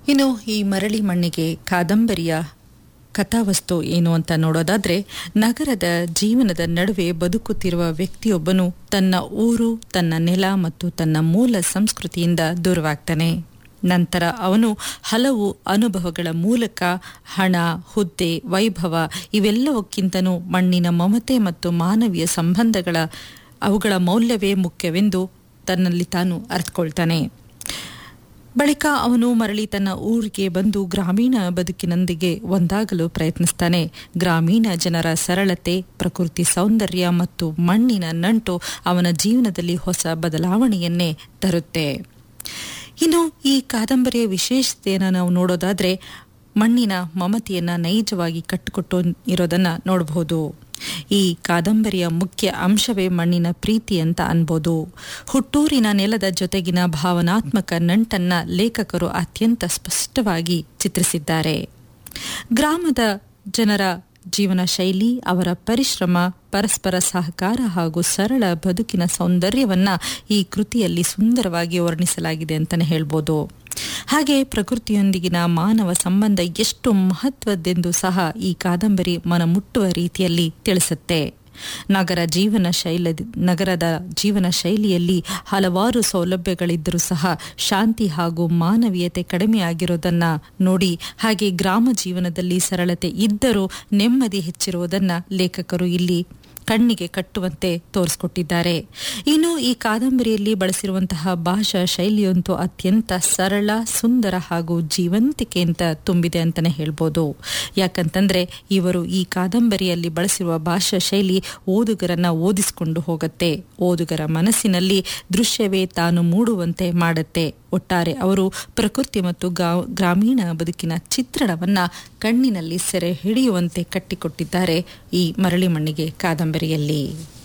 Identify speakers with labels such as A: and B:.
A: ಇನ್ನು ಈ ಮರಳಿ ಮಣ್ಣಿಗೆ ಕಾದಂಬರಿಯ ಕಥಾವಸ್ತು ಏನು ಅಂತ ನೋಡೋದಾದ್ರೆ ನಗರದ ಜೀವನದ ನಡುವೆ ಬದುಕುತ್ತಿರುವ ವ್ಯಕ್ತಿಯೊಬ್ಬನು ತನ್ನ ಊರು ತನ್ನ ನೆಲ ಮತ್ತು ತನ್ನ ಮೂಲ ಸಂಸ್ಕೃತಿಯಿಂದ ದೂರವಾಗ್ತಾನೆ ನಂತರ ಅವನು ಹಲವು ಅನುಭವಗಳ ಮೂಲಕ ಹಣ ಹುದ್ದೆ ವೈಭವ ಇವೆಲ್ಲವಕ್ಕಿಂತನೂ ಮಣ್ಣಿನ ಮಮತೆ ಮತ್ತು ಮಾನವೀಯ ಸಂಬಂಧಗಳ ಅವುಗಳ ಮೌಲ್ಯವೇ ಮುಖ್ಯವೆಂದು ತನ್ನಲ್ಲಿ ತಾನು ಅರ್ಥಕೊಳ್ತಾನೆ ಬಳಿಕ ಅವನು ಮರಳಿ ತನ್ನ ಊರಿಗೆ ಬಂದು ಗ್ರಾಮೀಣ ಬದುಕಿನೊಂದಿಗೆ ಒಂದಾಗಲು ಪ್ರಯತ್ನಿಸ್ತಾನೆ ಗ್ರಾಮೀಣ ಜನರ ಸರಳತೆ ಪ್ರಕೃತಿ ಸೌಂದರ್ಯ ಮತ್ತು ಮಣ್ಣಿನ ನಂಟು ಅವನ ಜೀವನದಲ್ಲಿ ಹೊಸ ಬದಲಾವಣೆಯನ್ನೇ ತರುತ್ತೆ ಇನ್ನು ಈ ಕಾದಂಬರಿಯ ವಿಶೇಷತೆಯನ್ನು ನಾವು ನೋಡೋದಾದ್ರೆ ಮಣ್ಣಿನ ಮಮತೆಯನ್ನ ನೈಜವಾಗಿ ಕಟ್ಟಿಕೊಟ್ಟು ಇರೋದನ್ನ ನೋಡಬಹುದು ಈ ಕಾದಂಬರಿಯ ಮುಖ್ಯ ಅಂಶವೇ ಮಣ್ಣಿನ ಪ್ರೀತಿ ಅಂತ ಅನ್ಬೋದು ಹುಟ್ಟೂರಿನ ನೆಲದ ಜೊತೆಗಿನ ಭಾವನಾತ್ಮಕ ನಂಟನ್ನ ಲೇಖಕರು ಅತ್ಯಂತ ಸ್ಪಷ್ಟವಾಗಿ ಚಿತ್ರಿಸಿದ್ದಾರೆ ಗ್ರಾಮದ ಜನರ ಜೀವನ ಶೈಲಿ ಅವರ ಪರಿಶ್ರಮ ಪರಸ್ಪರ ಸಹಕಾರ ಹಾಗೂ ಸರಳ ಬದುಕಿನ ಸೌಂದರ್ಯವನ್ನ ಈ ಕೃತಿಯಲ್ಲಿ ಸುಂದರವಾಗಿ ವರ್ಣಿಸಲಾಗಿದೆ ಅಂತಾನೆ ಹೇಳ್ಬೋದು ಹಾಗೆ ಪ್ರಕೃತಿಯೊಂದಿಗಿನ ಮಾನವ ಸಂಬಂಧ ಎಷ್ಟು ಮಹತ್ವದ್ದೆಂದು ಸಹ ಈ ಕಾದಂಬರಿ ಮನಮುಟ್ಟುವ ರೀತಿಯಲ್ಲಿ ತಿಳಿಸುತ್ತೆ ನಗರ ಜೀವನ ಶೈಲ ನಗರದ ಜೀವನ ಶೈಲಿಯಲ್ಲಿ ಹಲವಾರು ಸೌಲಭ್ಯಗಳಿದ್ದರೂ ಸಹ ಶಾಂತಿ ಹಾಗೂ ಮಾನವೀಯತೆ ಕಡಿಮೆಯಾಗಿರೋದನ್ನ ನೋಡಿ ಹಾಗೆ ಗ್ರಾಮ ಜೀವನದಲ್ಲಿ ಸರಳತೆ ಇದ್ದರೂ ನೆಮ್ಮದಿ ಹೆಚ್ಚಿರುವುದನ್ನ ಲೇಖಕರು ಇಲ್ಲಿ ಕಣ್ಣಿಗೆ ಕಟ್ಟುವಂತೆ ತೋರಿಸ್ಕೊಟ್ಟಿದ್ದಾರೆ ಇನ್ನು ಈ ಕಾದಂಬರಿಯಲ್ಲಿ ಬಳಸಿರುವಂತಹ ಭಾಷಾ ಶೈಲಿಯಂತೂ ಅತ್ಯಂತ ಸರಳ ಸುಂದರ ಹಾಗೂ ಜೀವಂತಿಕೆಯಿಂದ ತುಂಬಿದೆ ಅಂತಾನೆ ಹೇಳ್ಬೋದು ಯಾಕಂತಂದ್ರೆ ಇವರು ಈ ಕಾದಂಬರಿಯಲ್ಲಿ ಬಳಸಿರುವ ಭಾಷಾ ಶೈಲಿ ಓದುಗರನ್ನ ಓದಿಸಿಕೊಂಡು ಹೋಗುತ್ತೆ ಓದುಗರ ಮನಸ್ಸಿನಲ್ಲಿ ದೃಶ್ಯವೇ ತಾನು ಮೂಡುವಂತೆ ಮಾಡುತ್ತೆ ಒಟ್ಟಾರೆ ಅವರು ಪ್ರಕೃತಿ ಮತ್ತು ಗ್ರಾಮೀಣ ಬದುಕಿನ ಚಿತ್ರಣವನ್ನ ಕಣ್ಣಿನಲ್ಲಿ ಸೆರೆ ಹಿಡಿಯುವಂತೆ ಕಟ್ಟಿಕೊಟ್ಟಿದ್ದಾರೆ ಈ ಮರಳಿ ಮಣ್ಣಿಗೆ ಕಾದಂಬರಿಯಲ್ಲಿ